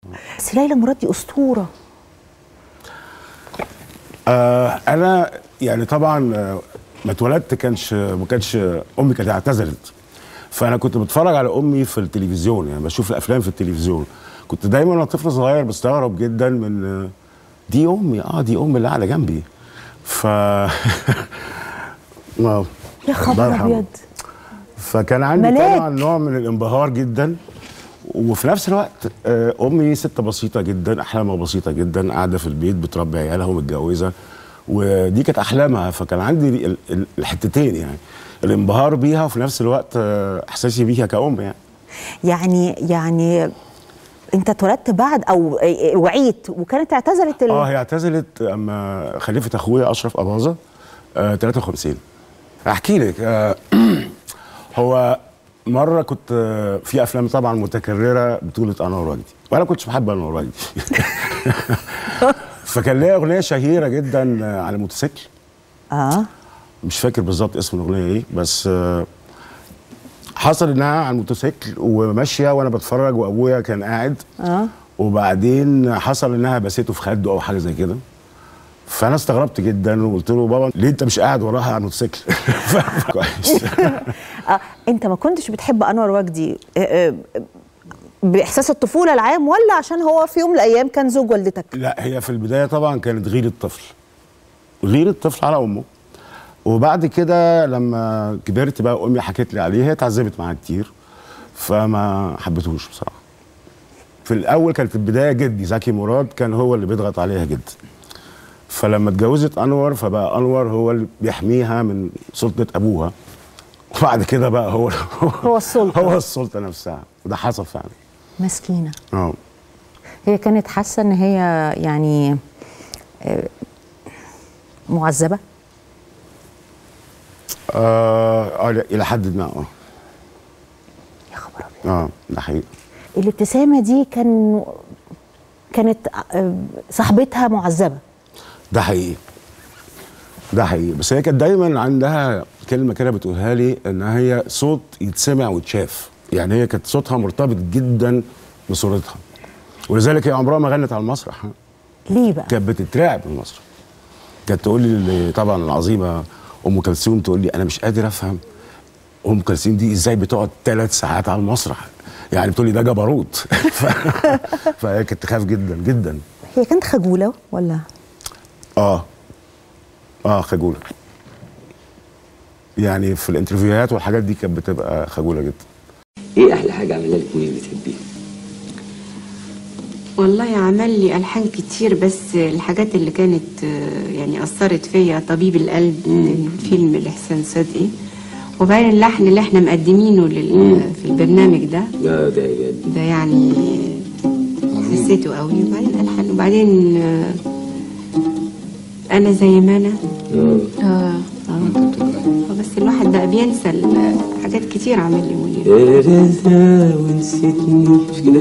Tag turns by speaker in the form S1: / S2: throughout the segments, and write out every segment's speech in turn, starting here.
S1: بس ليلى مراد دي اسطوره
S2: آه انا يعني طبعا آه، ما اتولدت كانش ما كانش امي كانت اعتزلت فانا كنت بتفرج على امي في التلفزيون يعني بشوف الافلام في التلفزيون كنت دايما وانا طفل صغير بستغرب جدا من آه، دي امي اه دي امي اللي قاعده جنبي ف آه،
S1: يا خبر
S2: الله يرحمه.
S1: ابيض
S2: فكان عندي
S1: ملاك.
S2: طبعا نوع من الانبهار جدا وفي نفس الوقت آه، امي ست بسيطه جدا احلامها بسيطه جدا قاعده في البيت بتربي عيالها ومتجوزه ودي كانت احلامها فكان عندي ال- ال- الحتتين يعني الانبهار بيها وفي نفس الوقت آه، احساسي بيها كأم يعني
S1: يعني يعني انت اتولدت بعد او وعيت وكانت اعتزلت ال...
S2: اه هي اعتزلت اما خلفت اخويا اشرف اباظه آه 53 احكي لك آه هو مره كنت آه في افلام طبعا متكرره بطوله انور وجدي وانا كنتش بحب انور وجدي فكان ليا اغنيه شهيره جدا آه، على موتوسيكل
S1: اه
S2: مش فاكر بالظبط اسم الاغنيه ايه بس آه، حصل انها على الموتوسيكل وماشيه وانا بتفرج وابويا كان قاعد
S1: اه
S2: وبعدين حصل انها بسيته في خده او حاجه زي كده فانا استغربت جدا وقلت له بابا ليه انت مش قاعد وراها على الموتوسيكل كويس
S1: اه انت ما كنتش بتحب انور وجدي آه، آه، باحساس الطفوله العام ولا عشان هو في يوم من الايام كان زوج والدتك
S2: لا هي في البدايه طبعا كانت غير الطفل غير الطفل على امه وبعد كده لما كبرت بقى امي حكت لي عليه هي اتعذبت معاه كتير فما حبيتهوش بصراحه في الاول كانت البدايه جدي زكي مراد كان هو اللي بيضغط عليها جدا فلما اتجوزت انور فبقى انور هو اللي بيحميها من سلطه ابوها وبعد كده بقى هو
S1: هو السلطة.
S2: هو السلطه نفسها وده حصل فعلا
S1: مسكينه
S2: اه
S1: هي كانت حاسه ان هي يعني آه، معذبه
S2: اه آه، لا، الى حد ما اه
S1: يا خبر ابيض
S2: اه ده حقيقي
S1: الابتسامه دي كان كانت آه، صاحبتها معذبه
S2: ده حقيقي ده حقيقي بس هي كانت دايما عندها كلمه كده بتقولها لي ان هي صوت يتسمع ويتشاف يعني هي كانت صوتها مرتبط جدا بصورتها ولذلك هي عمرها ما غنت على المسرح ها.
S1: ليه بقى
S2: كانت بتترعب من المسرح كانت تقول لي طبعا العظيمه ام كلثوم تقول لي انا مش قادر افهم ام كلثوم دي ازاي بتقعد ثلاث ساعات على المسرح يعني بتقول لي ده جبروت ف... فهي كانت تخاف جدا جدا
S1: هي كانت خجوله ولا
S2: اه اه خجوله يعني في الانترفيوهات والحاجات دي كانت بتبقى خجوله جدا
S3: ايه احلى حاجه عملها لك وليه بتحبيها
S4: والله عمل لي ألحان كتير بس الحاجات اللي كانت آه، يعني أثرت فيا طبيب القلب فيلم لإحسان صدقي وبعدين اللحن اللي احنا مقدمينه لل... في البرنامج ده
S3: لا ده بجد
S4: ده يعني حسيته قوي وبعدين ألحان وبعدين آه، أنا زي ما أنا
S3: اه
S4: اه اه بس الواحد بقى بينسى ال- حاجات كتير عمل لي منير
S3: رزا ونسيتني مش كده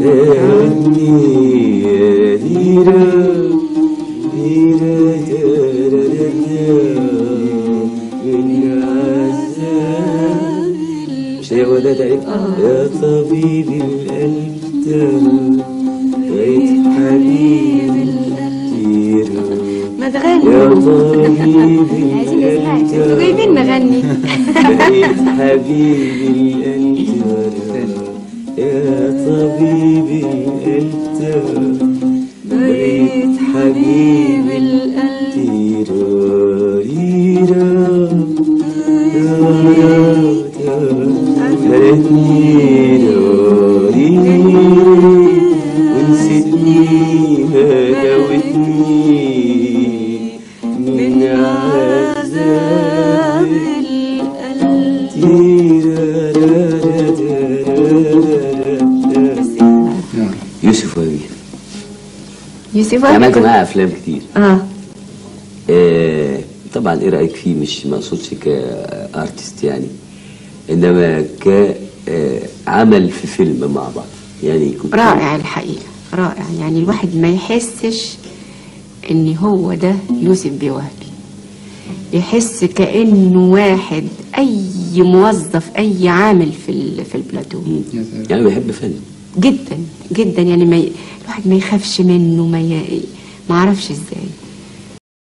S3: راودني يا هيرا هيرا يا رزا من عذاب مش هي هو ده تقريبا يا طبيب القلب ده بقيت حبيب القلب
S4: ما
S3: يا
S4: تغني
S3: طبيب
S4: عايزين نسمعك انتوا
S3: القلب
S4: جايبين نغني
S3: بقيت حبيبي انت يا طبيبي انت بقيت حبيبي القلب ونسيتني هدوتني من عذاب يوسف وهبي
S4: يوسف
S3: عملت معاه افلام كتير
S4: اه
S3: آه طبعا ايه رايك فيه مش ما اقصدش كارتست يعني انما كعمل في فيلم مع بعض يعني كنت
S4: رائع الحقيقة رائع يعني الواحد ما يحسش ان هو ده يوسف بيوهبي يحس كأنه واحد اي موظف اي عامل في ال- في البلاتو
S3: يعني بحب فن
S4: جدا جدا يعني ما ي... الواحد ما يخافش منه ما ي... ما اعرفش ازاي